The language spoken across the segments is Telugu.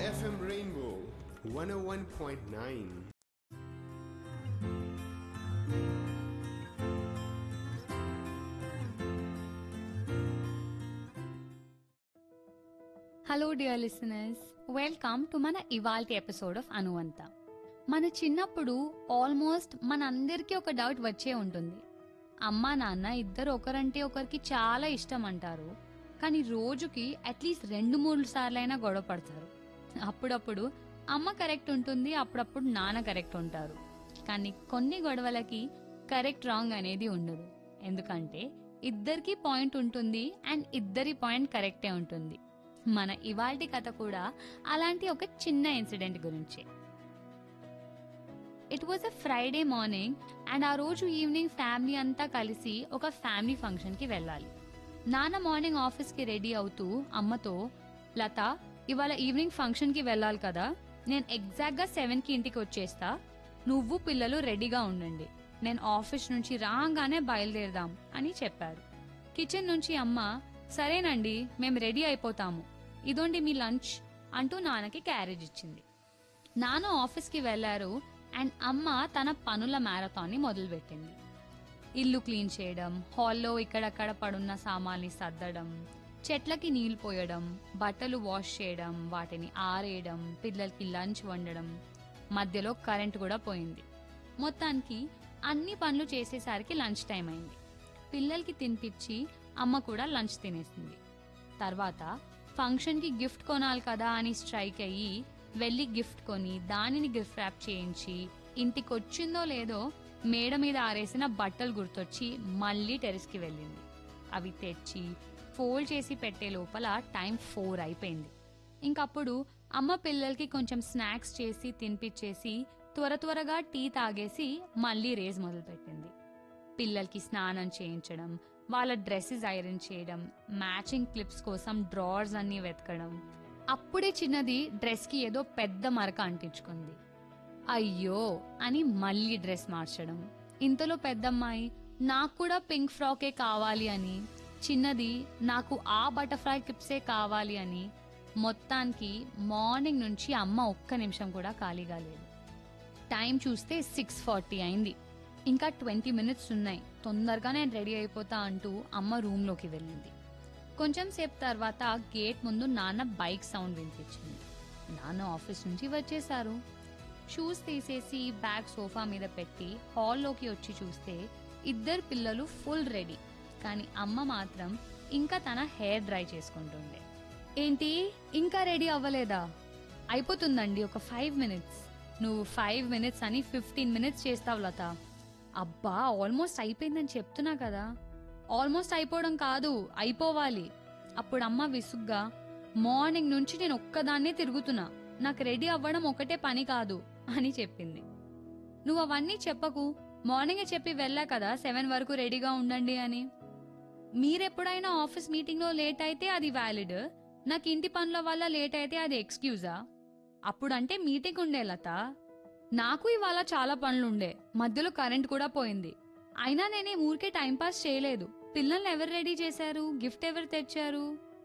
FM Rainbow 101.9. Hello dear listeners welcome to మన ఇవాల్టి ఎపిసోడ్ ఆఫ్ అనువంత మన చిన్నప్పుడు ఆల్మోస్ట్ మనందరికీ ఒక డౌట్ వచ్చే ఉంటుంది అమ్మా నాన్న ఇద్దరు ఒకరంటే ఒకరికి చాలా ఇష్టం అంటారు కానీ రోజుకి అట్లీస్ట్ రెండు మూడు సార్లైనా గొడవ పడతారు అప్పుడప్పుడు అమ్మ కరెక్ట్ ఉంటుంది అప్పుడప్పుడు నాన్న కరెక్ట్ ఉంటారు కానీ కొన్ని గొడవలకి కరెక్ట్ రాంగ్ అనేది ఉండదు ఎందుకంటే ఇద్దరికి పాయింట్ ఉంటుంది అండ్ ఇద్దరి పాయింట్ కరెక్టే ఉంటుంది మన ఇవాల్టి కథ కూడా అలాంటి ఒక చిన్న ఇన్సిడెంట్ గురించే it was a Friday morning and ఆ రోజు ఈవినింగ్ ఫ్యామిలీ అంతా కలిసి ఒక ఫ్యామిలీ ఫంక్షన్ కి వెళ్ళాలి నాన్న మార్నింగ్ ఆఫీస్ కి రెడీ అవుతూ అమ్మతో లత ఇవాళ ఈవినింగ్ ఫంక్షన్ కి వెళ్ళాలి కదా నేను ఎగ్జాక్ట్ గా సెవెన్ కి ఇంటికి వచ్చేస్తా నువ్వు పిల్లలు రెడీగా ఉండండి నేను ఆఫీస్ నుంచి రాగానే బయలుదేరదాం అని చెప్పారు కిచెన్ నుంచి అమ్మ సరేనండి మేము రెడీ అయిపోతాము ఇదోండి మీ లంచ్ అంటూ నాన్నకి క్యారేజ్ ఇచ్చింది నాన్న ఆఫీస్కి వెళ్లారు అండ్ అమ్మ తన పనుల మ్యారథాన్ని మొదలుపెట్టింది ఇల్లు క్లీన్ చేయడం హాల్లో ఇక్కడక్కడ పడున్న సామాన్ని సర్దడం చెట్లకి నీళ్లు పోయడం బట్టలు వాష్ చేయడం వాటిని ఆరేయడం పిల్లలకి లంచ్ వండడం మధ్యలో కరెంట్ కూడా పోయింది మొత్తానికి అన్ని పనులు చేసేసరికి లంచ్ టైం అయింది పిల్లలకి తినిపించి అమ్మ కూడా లంచ్ తినేసింది తర్వాత ఫంక్షన్కి గిఫ్ట్ కొనాలి కదా అని స్ట్రైక్ అయ్యి వెళ్ళి గిఫ్ట్ కొని దానిని గిఫ్ట్ ర్యాప్ చేయించి ఇంటికి వచ్చిందో లేదో మేడ మీద ఆరేసిన బట్టలు గుర్తొచ్చి మళ్ళీ టెరెస్కి వెళ్ళింది అవి తెచ్చి ఫోల్డ్ చేసి పెట్టే లోపల టైం ఫోర్ అయిపోయింది ఇంకప్పుడు అమ్మ పిల్లలకి కొంచెం స్నాక్స్ చేసి తినిపించేసి త్వర త్వరగా టీ తాగేసి మళ్ళీ రేజ్ మొదలుపెట్టింది పిల్లలకి స్నానం చేయించడం వాళ్ళ డ్రెస్సెస్ ఐరన్ చేయడం మ్యాచింగ్ క్లిప్స్ కోసం డ్రావర్స్ అన్ని వెతకడం అప్పుడే చిన్నది డ్రెస్ కి ఏదో పెద్ద మరక అంటించుకుంది అయ్యో అని మళ్ళీ డ్రెస్ మార్చడం ఇంతలో పెద్దమ్మాయి నాకు కూడా పింక్ ఫ్రాకే కావాలి అని చిన్నది నాకు ఆ బటర్ఫ్లై క్లిప్సే కావాలి అని మొత్తానికి మార్నింగ్ నుంచి అమ్మ ఒక్క నిమిషం కూడా ఖాళీగా లేదు టైం చూస్తే సిక్స్ ఫార్టీ అయింది ఇంకా ట్వంటీ మినిట్స్ ఉన్నాయి తొందరగా నేను రెడీ అయిపోతా అంటూ అమ్మ రూమ్లోకి వెళ్ళింది కొంచెం సేపు తర్వాత గేట్ ముందు నాన్న బైక్ సౌండ్ వినిపించింది నాన్న ఆఫీస్ నుంచి వచ్చేశారు షూస్ తీసేసి బ్యాగ్ సోఫా మీద పెట్టి హాల్లోకి వచ్చి చూస్తే ఇద్దరు పిల్లలు ఫుల్ రెడీ కానీ అమ్మ మాత్రం ఇంకా తన హెయిర్ డ్రై చేసుకుంటుండే ఏంటి ఇంకా రెడీ అవ్వలేదా అయిపోతుందండి ఒక ఫైవ్ మినిట్స్ నువ్వు ఫైవ్ మినిట్స్ అని ఫిఫ్టీన్ మినిట్స్ చేస్తావు లత అబ్బా ఆల్మోస్ట్ అయిపోయిందని చెప్తున్నా కదా ఆల్మోస్ట్ అయిపోవడం కాదు అయిపోవాలి అప్పుడు అమ్మ విసుగ్గా మార్నింగ్ నుంచి నేను ఒక్కదాన్నే తిరుగుతున్నా నాకు రెడీ అవ్వడం ఒకటే పని కాదు అని చెప్పింది నువ్వు అవన్నీ చెప్పకు మార్నింగే చెప్పి వెళ్ళా కదా సెవెన్ వరకు రెడీగా ఉండండి అని మీరెప్పుడైనా ఆఫీస్ మీటింగ్లో లేట్ అయితే అది వ్యాలిడ్ నాకు ఇంటి పనుల వల్ల లేట్ అయితే అది ఎక్స్క్యూజా అప్పుడంటే మీటింగ్ ఉండే లత నాకు ఇవాళ చాలా పనులుండే మధ్యలో కరెంట్ కూడా పోయింది అయినా నేనే ఊరికే టైంపాస్ చేయలేదు పిల్లల్ని ఎవరు రెడీ చేశారు గిఫ్ట్ ఎవరు తెచ్చారు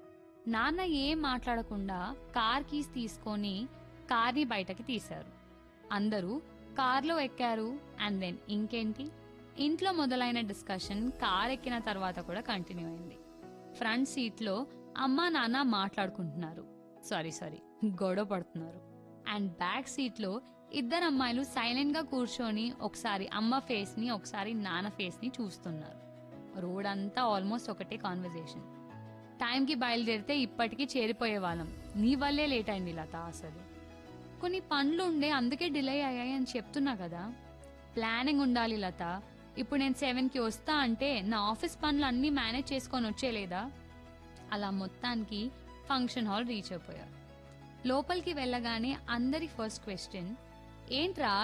నాన్న ఏం మాట్లాడకుండా కార్ కీస్ తీసుకొని కార్ని బయటకి తీశారు అందరూ కార్లో ఎక్కారు అండ్ దెన్ ఇంకేంటి ఇంట్లో మొదలైన డిస్కషన్ కార్ ఎక్కిన తర్వాత కూడా కంటిన్యూ అయింది ఫ్రంట్ సీట్లో అమ్మా నాన్న మాట్లాడుకుంటున్నారు సారీ సారీ గొడవ పడుతున్నారు అండ్ బ్యాక్ సీట్లో ఇద్దరు అమ్మాయిలు సైలెంట్ గా కూర్చొని ఒకసారి అమ్మ ఫేస్ ని ఒకసారి నాన్న ఫేస్ ని చూస్తున్నారు రోడ్ అంతా ఆల్మోస్ట్ ఒకటే కాన్వర్జేషన్ టైంకి బయలుదేరితే ఇప్పటికీ చేరిపోయే వాళ్ళం నీ వల్లే లేట్ అయింది లత అసలు కొన్ని పనులు ఉండే అందుకే డిలే అయ్యాయి అని చెప్తున్నా కదా ప్లానింగ్ ఉండాలి లత ఇప్పుడు నేను సెవెన్కి వస్తా అంటే నా ఆఫీస్ పనులు అన్నీ మేనేజ్ చేసుకొని వచ్చేలేదా అలా మొత్తానికి ఫంక్షన్ హాల్ రీచ్ అయిపోయారు లోపలికి వెళ్ళగానే అందరి ఫస్ట్ క్వశ్చన్ ఏంట్రా